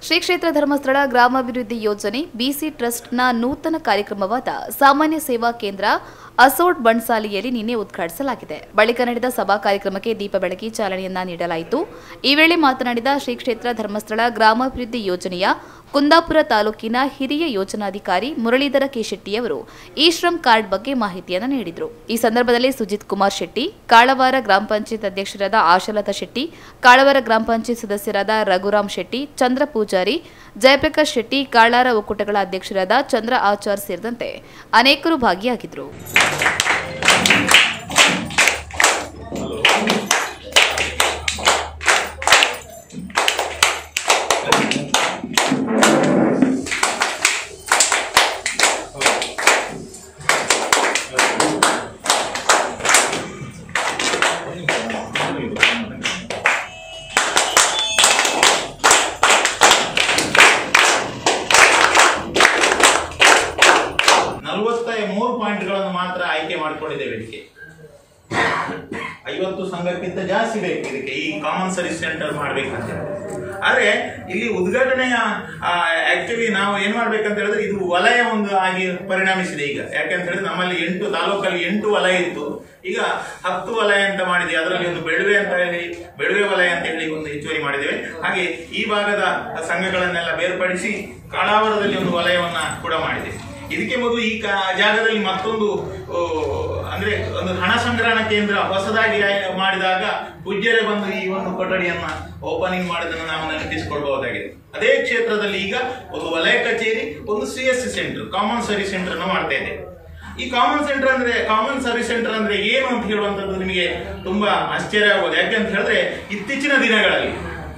ಶ್ರೀ ಕ್ಷೇತ್ರ ಧರ್ಮಸ್ಥಳ ಗ್ರಾಮಾಭಿವೃದ್ಧಿ ಯೋಜನೆ ಬಿಸಿ ಟ್ರಸ್ಟ್ನ ನೂತನ ಕಾರ್ಯಕ್ರಮವಾದ ಸಾಮಾನ್ಯ ಸೇವಾ ಕೇಂದ್ರ ಅಸೋಡ್ ಬಣ್ಸಾಲಿಯಲ್ಲಿ ನಿನ್ನೆ ಉದ್ಘಾಟಿಸಲಾಗಿದೆ ಬಳಿಕ ನಡೆದ ಸಭಾ ಕಾರ್ಯಕ್ರಮಕ್ಕೆ ದೀಪ ಬೆಳಗಿ ಚಾಲನೆಯನ್ನ ನೀಡಲಾಯಿತು ಈ ವೇಳೆ ಮಾತನಾಡಿದ ಶ್ರೀ ಕ್ಷೇತ್ರ ಧರ್ಮಸ್ಥಳ ಗ್ರಾಮಾಭಿವೃದ್ಧಿ ಯೋಜನೆಯ ಕುಂದಾಪುರ ತಾಲೂಕಿನ ಹಿರಿಯ ಯೋಜನಾಧಿಕಾರಿ ಮುರಳೀಧರ ಕೆ ಶೆಟ್ಟಿಯವರು ಈ ಶ್ರಮ್ ಕಾರ್ಡ್ ಬಗ್ಗೆ ಮಾಹಿತಿಯನ್ನು ನೀಡಿದರು ಈ ಸಂದರ್ಭದಲ್ಲಿ ಸುಜಿತ್ ಕುಮಾರ್ ಶೆಟ್ಟಿ ಕಾಳವಾರ ಗ್ರಾಮ ಪಂಚಾಯತ್ ಅಧ್ಯಕ್ಷರಾದ ಆಶಾಲತಾ ಶೆಟ್ಟಿ ಕಾಳವಾರ ಗ್ರಾಮ ಪಂಚಾಯತ್ ಸದಸ್ಯರಾದ ರಘುರಾಮ್ ಶೆಟ್ಟಿ ಚಂದ್ರ ಪೂಜಾರಿ ಜಯಪ್ರಕಾಶ್ ಶೆಟ್ಟಿ ಕಾಳಾರ ಒಕ್ಕೂಟಗಳ ಅಧ್ಯಕ್ಷರಾದ ಚಂದ್ರ ಆಚಾರ್ ಸೇರಿದಂತೆ ಅನೇಕರು ಭಾಗಿಯಾಗಿದ್ದರು ನಲವತ್ತ ಮೂರು ಪಾಯಿಂಟ್ಗಳನ್ನು ಮಾತ್ರ ಆಯ್ಕೆ ಮಾಡಿಕೊಂಡಿದ್ದೇವೆ ಇದಕ್ಕೆ ಐವತ್ತು ಸಂಘಕ್ಕಿಂತ ಜಾಸ್ತಿ ಬೇಕು ಇದಕ್ಕೆ ಈ ಕಾಮನ್ ಸರ್ವಿಸ್ ಸೆಂಟರ್ ಮಾಡ್ಬೇಕಂತ ಆದ್ರೆ ಇಲ್ಲಿ ಉದ್ಘಾಟನೆಯ ಆಕ್ಚುಲಿ ನಾವು ಏನ್ ಮಾಡ್ಬೇಕಂತ ಹೇಳಿದ್ರೆ ಇದು ವಲಯ ಒಂದು ಆಗಿ ಪರಿಣಮಿಸಿದೆ ಈಗ ಯಾಕಂತ ಹೇಳಿದ್ರೆ ನಮ್ಮಲ್ಲಿ ಎಂಟು ತಾಲೂಕಲ್ಲಿ ಎಂಟು ವಲಯ ಇತ್ತು ಈಗ ಹತ್ತು ವಲಯ ಅಂತ ಮಾಡಿದೆ ಅದರಲ್ಲಿ ಒಂದು ಬೆಳುವೆ ಅಂತ ಹೇಳಿ ಬೆಳುವೆ ವಲಯ ಅಂತ ಹೇಳಿ ಒಂದು ಹೆಚ್ಚುವರಿ ಮಾಡಿದ್ದೇವೆ ಹಾಗೆ ಈ ಭಾಗದ ಸಂಘಗಳನ್ನೆಲ್ಲ ಬೇರ್ಪಡಿಸಿ ಕಾಳಾವರದಲ್ಲಿ ಒಂದು ವಲಯವನ್ನ ಕೂಡ ಮಾಡಿದೆ ಇದಕ್ಕೆ ಮೊದಲು ಈ ಕಾ- ಜಾಗದಲ್ಲಿ ಮತ್ತೊಂದು ಓ, ಅಂದ್ರೆ ಒಂದು ಹಣ ಸಂಗ್ರಹಣ ಕೇಂದ್ರ ಹೊಸದಾಗಿ ಆಯ್- ಮಾಡಿದಾಗ ಪೂಜ್ಯರೇ ಬಂದು ಈ ಒಂದು ಕೊಠಡಿಯನ್ನ ಓಪನಿಂಗ್ ಮಾಡಿದ್ದನ್ನು ನಾವು ನೆನಪಿಸಿಕೊಳ್ಬಹುದಾಗಿದೆ ಅದೇ ಕ್ಷೇತ್ರದಲ್ಲಿ ಈಗ ಒಂದು ವಲಯ ಕಚೇರಿ ಒಂದು C S C centre common service centre ಅನ್ನು ಮಾಡ್ತಾ ಇದೆ ಈ ಕಾಮನ್ ಸೆಂಟರ್ ಅಂದ್ರೆ ಕಾಮನ್ ಸರ್ವಿಸ್ ಸೆಂಟರ್ ಅಂದ್ರೆ ಏನು ಅಂತ ಹೇಳುವಂತದ್ದು ನಿಮಗೆ ತುಂಬಾ ಆಶ್ಚರ್ಯ ಆಗ್ಬೋದು ಯಾಕೆಂತ ಹೇಳಿದ್ರೆ ಇತ್ತೀಚಿನ ದಿನಗಳಲ್ಲಿ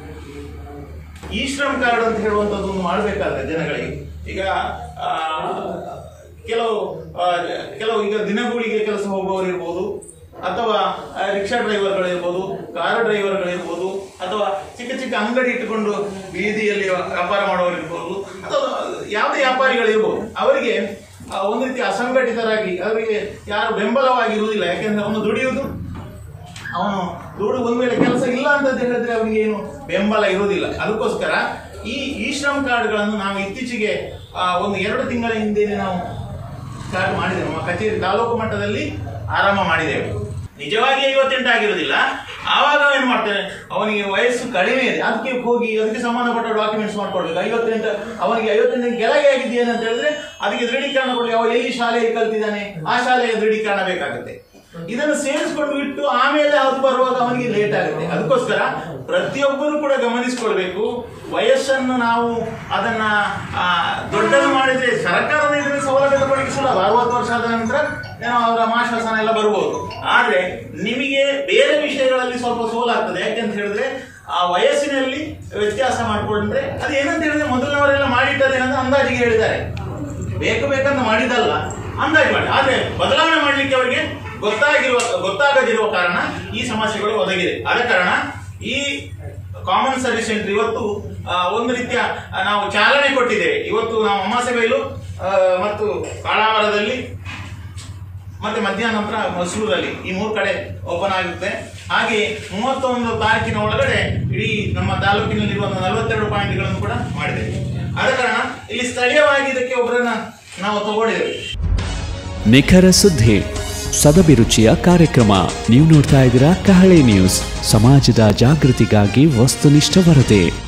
ಈ ಶ್ರಮ್ ಕಾರ್ಡ್ ಅಂತ ಹೇಳುವಂಥದ್ದು ಒಂದು ಮಾಡಬೇಕಾದ್ರೆ ಜನಗಳಿಗೆ ಈಗ ಆ, ಕೆಲವು ಆ, ಕೆಲವು ಈಗ ದಿನಗೂಲಿಗೆ ಕೆಲಸ ಹೋಗುವವರು ಇರ್ಬೋದು ಅಥವಾ ಆ, ರಿಕ್ಷಾ ಡ್ರೈವರ್ಗಳಿರ್ಬೋದು ಕಾರ್ ಡ್ರೈವರ್ಗಳಿರ್ಬೋದು ಅಥವಾ ಚಿಕ್ಕ ಚಿಕ್ಕ ಅಂಗಡಿ ಇಟ್ಟುಕೊಂಡು ಬೀದಿಯಲ್ಲಿ ವ್ಯಾಪಾರ ಮಾಡೋರು ಇರ್ಬೋದು ಅಥವಾ ಯಾವುದೇ ವ್ಯಾಪಾರಿಗಳಿರ್ಬೋದು ಅವರಿಗೆ ಆ, ಒಂದು ರೀತಿ ಅಸಂಘಟಿತರಾಗಿ ಅವರಿಗೆ ಯಾರು ಬೆಂಬಲವಾಗಿರುವುದಿಲ್ಲ ಯಾಕೆಂದ್ರೆ ಅವನು ದುಡಿಯುವುದು ಅವನು ದುಡ್ಡು ಒಂದ್ ವೇಳೆ ಕೆಲಸ ಇಲ್ಲ ಅಂತ ಹೇಳಿದ್ರೆ ಅವನಿಗೆ ಏನು ಬೆಂಬಲ ಇರುವುದಿಲ್ಲ ಅದಕ್ಕೋಸ್ಕರ ಈ ಈ ಶ್ರಮ್ ಕಾರ್ಡ್ಗಳನ್ನು ನಾವು ಇತ್ತೀಚೆಗೆ ಆ, ಒಂದು ಎರಡು ತಿಂಗಳ ಹಿಂದೆ ನಾವು ಸ್ಟಾರ್ಟ್ ಮಾಡಿದ್ದೇವೆ ನಮ್ಮ ಕಚೇರಿ ತಾಲೂಕು ಮಟ್ಟದಲ್ಲಿ ಆರಂಭ ಮಾಡಿದ್ದೇವೆ ನಿಜವಾಗಿ ಐವತ್ತೆಂಟು ಆಗಿರೋದಿಲ್ಲ ಆವಾಗ ಏನು ಮಾಡ್ತೇನೆ ಅವನಿಗೆ ವಯಸ್ಸು ಕಡಿಮೆ ಇದೆ ಅದಕ್ಕೆ ಹೋಗಿ ಅದಕ್ಕೆ ಸಂಬಂಧಪಟ್ಟ ಡಾಕ್ಯುಮೆಂಟ್ಸ್ ಮಾಡ್ಕೊಡ್ಬೇಕು ಐವತ್ತೆಂಟು ಅವನಿಗೆ ಐವತ್ತೆಂಟು ಕೆಳಗೆ ಆಗಿದೆಯೇನು ಅಂತ ಹೇಳಿದ್ರೆ ಅದಕ್ಕೆ ದೃಢೀಕರಣ ಕೊಡಲಿ ಅವ ಎಲ್ಲಿ ಶಾಲೆಯಲ್ಲಿ ಕಲ್ತಿದ್ದಾನೆ ಆ ಶಾಲೆಯ ದೃಢೀಕರಣ ಬೇಕಾಗುತ್ತೆ ಇದನ್ನು ಸೇರಿಸ್ಕೊಂಡು ಬಿಟ್ಟು ಆಮೇಲೆ ಅದು ಬರುವಾಗ ಅವನಿಗೆ ಲೇಟ್ ಆಗುತ್ತೆ ಅದಕ್ಕೋಸ್ಕರ ಪ್ರತಿಯೊಬ್ಬರು ಕೂಡ ಗಮನಿಸಿಕೊಳ್ಬೇಕು ವಯಸ್ಸನ್ನು ನಾವು ಅದನ್ನ ಆ, ದೊಡ್ಡದು ಮಾಡಿದ್ರೆ ಸರ್ಕಾರದ ಇದರಲ್ಲಿ ಸೌಲಭ್ಯ ತಗೊಳ್ಳಿಕ್ಕೆ ಸುಲಭ ಅರವತ್ತು ವರ್ಷ ಆದ ನಂತರ ಏನೋ ಅವರ ಮಾಶಾಸನ ಎಲ್ಲ ಬರ್ಬೋದು ಆದ್ರೆ ನಿಮಗೆ ಬೇರೆ ವಿಷಯಗಳಲ್ಲಿ ಸ್ವಲ್ಪ ಸೋಲಾಗ್ತದೆ ಯಾಕೆಂತ ಹೇಳಿದ್ರೆ ಆ ವಯಸ್ಸಿನಲ್ಲಿ ವ್ಯತ್ಯಾಸ ಮಾಡ್ಕೊಂಡ್ರೆ ಅದು ಏನಂತ ಹೇಳಿದ್ರೆ ಮೊದಲಿನವರೆಲ್ಲ ಮಾಡಿಟ್ಟದೇನಂದ್ರೆ ಅಂದಾಜಿಗೆ ಹೇಳಿದ್ದಾರೆ ಬೇಕು ಬೇಕಂತ ಮಾಡಿದಲ್ಲ ಅಂದಾಜು ಮಾಡಿ ಆದ್ರೆ ಬದಲಾವಣೆ ಮಾಡಲಿಕ್ಕೆ ಅವರಿಗೆ ಗೊತ್ತಾಗಿರುವ ಗೊತ್ತಾಗದಿರುವ ಕಾರಣ ಈ ಸಮಸ್ಯೆಗಳು ಒದಗಿದೆ ಆದ ಕಾರಣ ಈ ಕಾಮನ್ ಸರ್ವಿಸ್ ಸೆಂಟರ್ ಇವತ್ತು ಆ, ಒಂದು ರೀತಿಯ ಆ, ನಾವು ಚಾಲನೆ ಕೊಟ್ಟಿದ್ದೇವೆ ಇವತ್ತು ನಾವು ಅಮಾಸೆಬೈಲು ಆ, ಮತ್ತು ಕಾಳಾವರದಲ್ಲಿ ಮತ್ತೆ ಮಧ್ಯಾಹ್ನ ನಂತರ ಮಸೂರಲ್ಲಿ ಈ ಮೂರು ಕಡೆ ಓಪನ್ ಆಗುತ್ತೆ ಹಾಗೆ ಮೂವತ್ತೊಂದು ತಾರೀಕಿನ ಒಳಗಡೆ ಇಡೀ ನಮ್ಮ ತಾಲೂಕಿನಲ್ಲಿರುವ ನಲವತ್ತೆರಡು ಪಾಯಿಂಟ್ಗಳನ್ನು ಕೂಡ ಮಾಡಿದ್ದೇವೆ ಆದ ಕಾರಣ ಇಲ್ಲಿ ಸ್ಥಳೀಯವಾಗಿ ಇದಕ್ಕೆ ಒಬ್ಬರನ್ನ ನಾವು ತಗೊಂಡಿದ್ದೇವೆ ನಿಖರ ಸುದ್ದಿ ಸದಭಿರುಚಿಯ ಕಾರ್ಯಕ್ರಮ ನೀವು ನೋಡ್ತಾ ಇದ್ದೀರಾ ಕಹಳೆ ನ್ಯೂಸ್ ಸಮಾಜದ ಜಾಗೃತಿಗಾಗಿ ವಸ್ತುನಿಷ್ಠ ವರದಿ